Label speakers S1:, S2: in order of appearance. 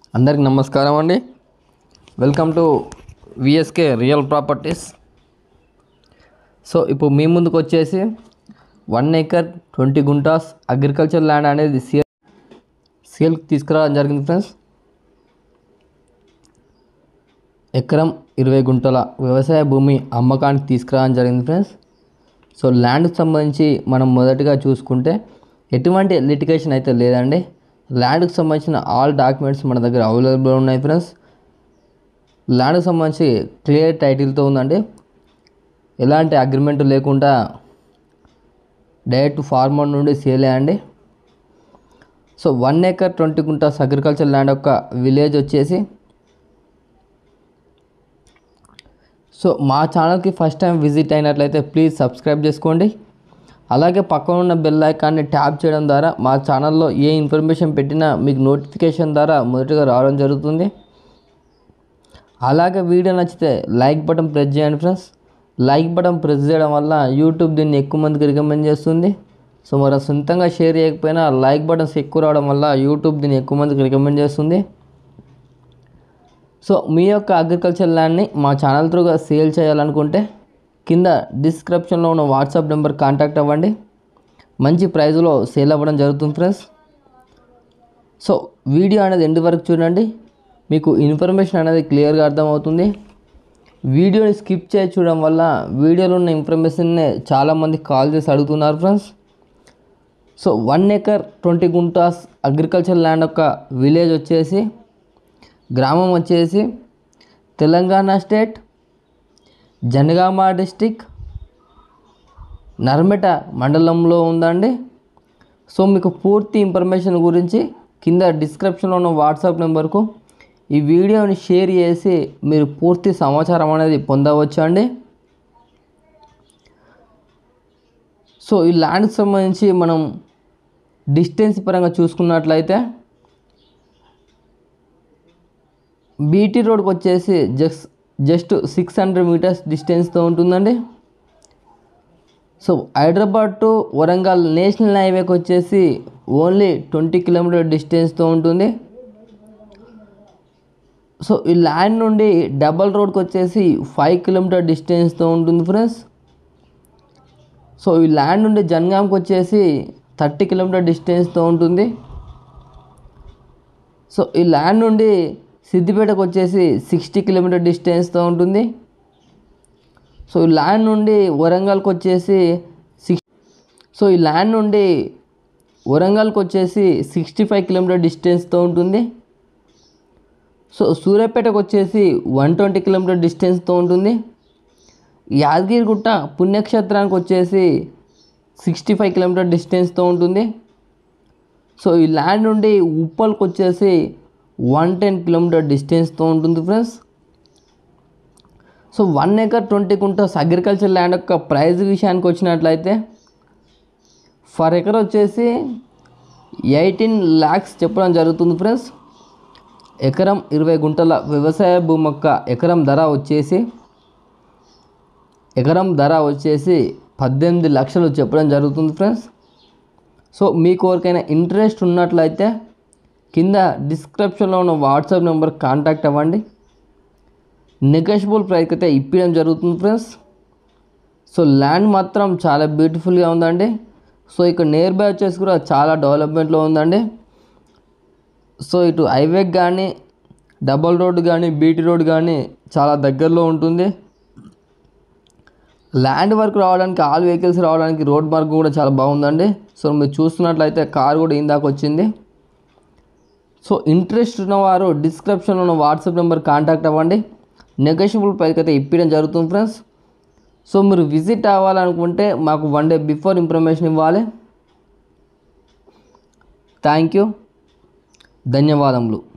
S1: అందరికి నమస్కారం అండి welcome to VSK real properties so ఇప్పుడు మీ ముందుకు వచ్చేసి one acre twenty guntas agriculture land అనేది సేల్ సేల్కి తీసుకురావడం జరిగింది ఫ్రెండ్స్ ఎకరం ఇరవై గుంటల వ్యవసాయ భూమి అమ్మకానికి తీసుకురావడం జరిగింది ఫ్రెండ్స్ సో ల్యాండ్కి సంబంధించి మనం మొదటగా చూసుకుంటే ఎటువంటి లిటిగేషన్ అయితే లేదండి ల్యాండ్కి సంబంధించిన ఆల్ డాక్యుమెంట్స్ మన దగ్గర అవైలబుల్ ఉన్నాయి ఫ్రెండ్స్ ల్యాండ్కి సంబంధించి క్లియర్ టైటిల్తో ఉందండి ఎలాంటి అగ్రిమెంట్ లేకుండా డైరెక్ట్ ఫార్మర్ నుండి సేల్ అండి so one acre twenty guntas agriculture land యొక్క విలేజ్ వచ్చేసి సో మా ఛానల్కి ఫస్ట్ టైం విజిట్ అయినట్లయితే ప్లీజ్ సబ్స్క్రైబ్ చేసుకోండి అలాగే పక్కన ఉన్న బెల్ ఐకాన్ని ట్యాప్ చేయడం ద్వారా మా ఛానల్లో ఏ ఇన్ఫర్మేషన్ పెట్టినా మీకు నోటిఫికేషన్ ద్వారా మొదటగా రావడం జరుగుతుంది అలాగే వీడియో నచ్చితే లైక్ బటన్ ప్రెస్ చేయండి ఫ్రెండ్స్ లైక్ బటన్ ప్రెస్ చేయడం వల్ల యూట్యూబ్ దీన్ని ఎక్కువ మందికి రికమెండ్ చేస్తుంది సో మరి సొంతంగా షేర్ చేయకపోయినా లైక్ బటన్స్ ఎక్కువ రావడం వల్ల యూట్యూబ్ దీన్ని ఎక్కువ మందికి రికమెండ్ చేస్తుంది సో మీ యొక్క అగ్రికల్చర్ ల్యాండ్ని మా ఛానల్ త్రూగా సేల్ చేయాలనుకుంటే కింద డిస్క్రిప్షన్లో ఉన్న వాట్సాప్ నెంబర్ కాంటాక్ట్ అవ్వండి మంచి ప్రైజ్లో సేల్ అవ్వడం జరుగుతుంది ఫ్రెండ్స్ సో వీడియో అనేది ఎండ్ వరకు చూడండి మీకు ఇన్ఫర్మేషన్ అనేది క్లియర్గా అర్థమవుతుంది వీడియోని స్కిప్ చేసి చూడడం వల్ల వీడియోలో ఉన్న ఇన్ఫర్మేషన్ని చాలామంది కాల్ చేసి అడుగుతున్నారు friends so one acre twenty guntas agriculture land యొక్క విలేజ్ వచ్చేసి గ్రామం వచ్చేసి తెలంగాణ స్టేట్ జనగామ డిస్టిక్ నర్మెట మండలంలో ఉందండి సో మీకు పూర్తి ఇన్ఫర్మేషన్ గురించి కింద డిస్క్రిప్షన్లో ఉన్న వాట్సాప్ నెంబర్కు ఈ వీడియోని షేర్ చేసి మీరు పూర్తి సమాచారం అనేది పొందవచ్చు అండి సో ఈ ల్యాండ్కి సంబంధించి మనం డిస్టెన్స్ పరంగా చూసుకున్నట్లయితే బీటీ రోడ్కి వచ్చేసి just just six hundred meters డిస్టెన్స్తో ఉంటుందండి so Hyderabad to Warangal national హైవేకి వచ్చేసి ఓన్లీ ట్వంటీ కిలోమీటర్ డిస్టెన్స్తో ఉంటుంది సో ఈ ల్యాండ్ నుండి డబల్ రోడ్కి వచ్చేసి ఫైవ్ కిలోమీటర్ డిస్టెన్స్తో ఉంటుంది ఫ్రెండ్స్ సో ఈ ల్యాండ్ నుండి జన్గాంకి వచ్చేసి థర్టీ కిలోమీటర్ డిస్టెన్స్తో ఉంటుంది సో ఈ ల్యాండ్ నుండి సిద్దిపేటకు వచ్చేసి సిక్స్టీ కిలోమీటర్ డిస్టెన్స్తో ఉంటుంది సో ఈ ల్యాండ్ నుండి వరంగల్కి వచ్చేసి సిక్స్ సో ఈ ల్యాండ్ నుండి వరంగల్కి వచ్చేసి సిక్స్టీ ఫైవ్ కిలోమీటర్ డిస్టెన్స్తో ఉంటుంది సో సూర్యాపేటకు వచ్చేసి వన్ ట్వంటీ కిలోమీటర్ డిస్టెన్స్తో ఉంటుంది యాదగిరిగుట్ట పుణ్యక్షేత్రానికి వచ్చేసి సిక్స్టీ ఫైవ్ కిలోమీటర్ డిస్టెన్స్తో ఉంటుంది సో ఈ ల్యాండ్ నుండి ఉప్పల్కి వచ్చేసి వన్ టెన్ కిలోమీటర్ డిస్టెన్స్తో ఉంటుంది friends so one acre twenty కుంటాస్ అగ్రికల్చర్ ల్యాండ్ యొక్క ప్రైస్ విషయానికి వచ్చినట్లయితే ఫర్ ఎకర్ వచ్చేసి ఎయిటీన్ ల్యాక్స్ చెప్పడం జరుగుతుంది ఫ్రెండ్స్ ఎకరం ఇరవై గుంటల వ్యవసాయ భూమి యొక్క ఎకరం ధర వచ్చేసి ఎకరం ధర వచ్చేసి పద్దెనిమిది లక్షలు చెప్పడం జరుగుతుంది ఫ్రెండ్స్ సో మీకు ఎవరికైనా ఇంట్రెస్ట్ ఉన్నట్లయితే కింద డిస్క్రిప్షన్లో ఉన్న వాట్సాప్ నెంబర్ కాంటాక్ట్ అవ్వండి నెగోషియబుల్ ప్రైస్ అయితే ఇప్పడం జరుగుతుంది ఫ్రెండ్స్ సో ల్యాండ్ మాత్రం చాలా బ్యూటిఫుల్గా ఉందండి సో ఇక్కడ నియర్ బై వచ్చేసి కూడా చాలా డెవలప్మెంట్లో ఉందండి సో ఇటు హైవేకి కానీ డబల్ రోడ్ కానీ బీటీ రోడ్ కానీ చాలా దగ్గరలో ఉంటుంది ల్యాండ్ వరకు రావడానికి ఆల్ వెహికల్స్ రావడానికి రోడ్ మార్గం కూడా చాలా బాగుందండి సో మీరు చూస్తున్నట్లయితే కార్ కూడా ఇందాక వచ్చింది సో ఇంట్రెస్ట్ ఉన్నవారు డిస్క్రిప్షన్లో ఉన్న వాట్సాప్ నెంబర్ కాంటాక్ట్ అవ్వండి నెగోషియబుల్ ప్రైస్ అయితే ఇప్పడం జరుగుతుంది ఫ్రెండ్స్ సో మీరు విజిట్ అవ్వాలనుకుంటే మాకు వన్ డే బిఫోర్ ఇన్ఫర్మేషన్ ఇవ్వాలి థ్యాంక్ యూ ధన్యవాదములు